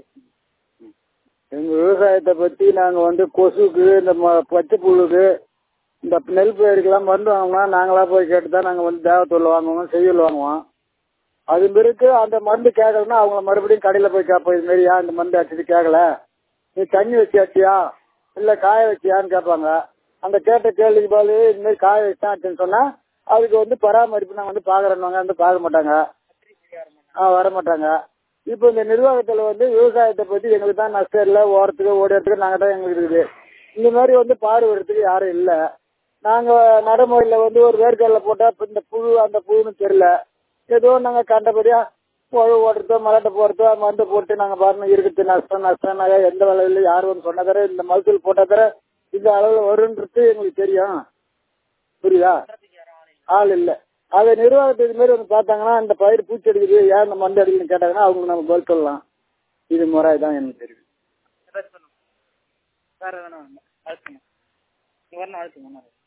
எங்கள் விவசாயத்தை பற்றி நாங்கள் வந்து கொசுக்கு இந்த ம- பச்சை புழுக்கு இந்த நெல் பயிருக்கெல்லாம் மருந்து வாங்கினா நாங்களாக போய் கேட்டு தான் நாங்கள் வந்து தேவத்தூள் வாங்குவோம் செய்யுள் வாங்குவோம் அது பிறகு அந்த மருந்து கேட்கலன்னா அவங்கள மறுபடியும் கடையில் போய் கேட்போம் இது மாதிரி ஏன் இந்த மருந்து அடிச்சது கேட்கல நீ தண்ணி வச்சியாச்சியா இல்லை காய வச்சியான்னு கேட்பாங்க அந்த கேட்ட கேள்விக்கு பதில் இது மாதிரி காய வச்சாச்சுன்னு சொன்னால் அதுக்கு வந்து பராமரிப்பு நாங்கள் வந்து பார்க்குறோன்னு வந்து பார்க்க மாட்டாங்க ஆ வர மாட்டாங்க இப்போ இந்த நிர்வாகத்தில் வந்து விவசாயத்தை பற்றி எங்களுக்கு தான் நஷ்டம் இல்லை ஓரத்துக்கு ஓடுறதுக்கு நாங்கள் தான் எங்களுக்கு இருக்குது இந்த மாதிரி வந்து பாடுபடுறதுக்கு யாரும் இல்லை நாங்கள் நடைமுறையில் வந்து ஒரு வேர்க்கடலை போட்டால் இப்போ இந்த புழு அந்த புழுன்னு தெரில ஏதோ நாங்கள் கண்டபடியாக உழவு ஓட்டுறதோ மலாட்டை போடுறதோ மருந்து போட்டு நாங்கள் பாருங்க இருக்குது நஷ்டம் நஷ்டம் எந்த விலையில யார் வந்து சொன்ன தர இந்த மகசூல் போட்ட தர இந்த அளவில் வருன்றது எங்களுக்கு தெரியும் புரியுதா ஆள் இல்லை அதை நிர்வாகத்தை இது மாதிரி வந்து பார்த்தாங்கன்னா இந்த பயிர் பூச்சி அடிக்குது ஏன் இந்த மருந்து அடிக்குதுன்னு கேட்டாங்கன்னா அவங்க நம்ம பதில் சொல்லலாம் இது முறை தான் எனக்கு தெரியும் ஏதாச்சும் சொல்லுங்க வேற எதனா அழுத்துங்க இங்க வரணும் அழுத்துங்க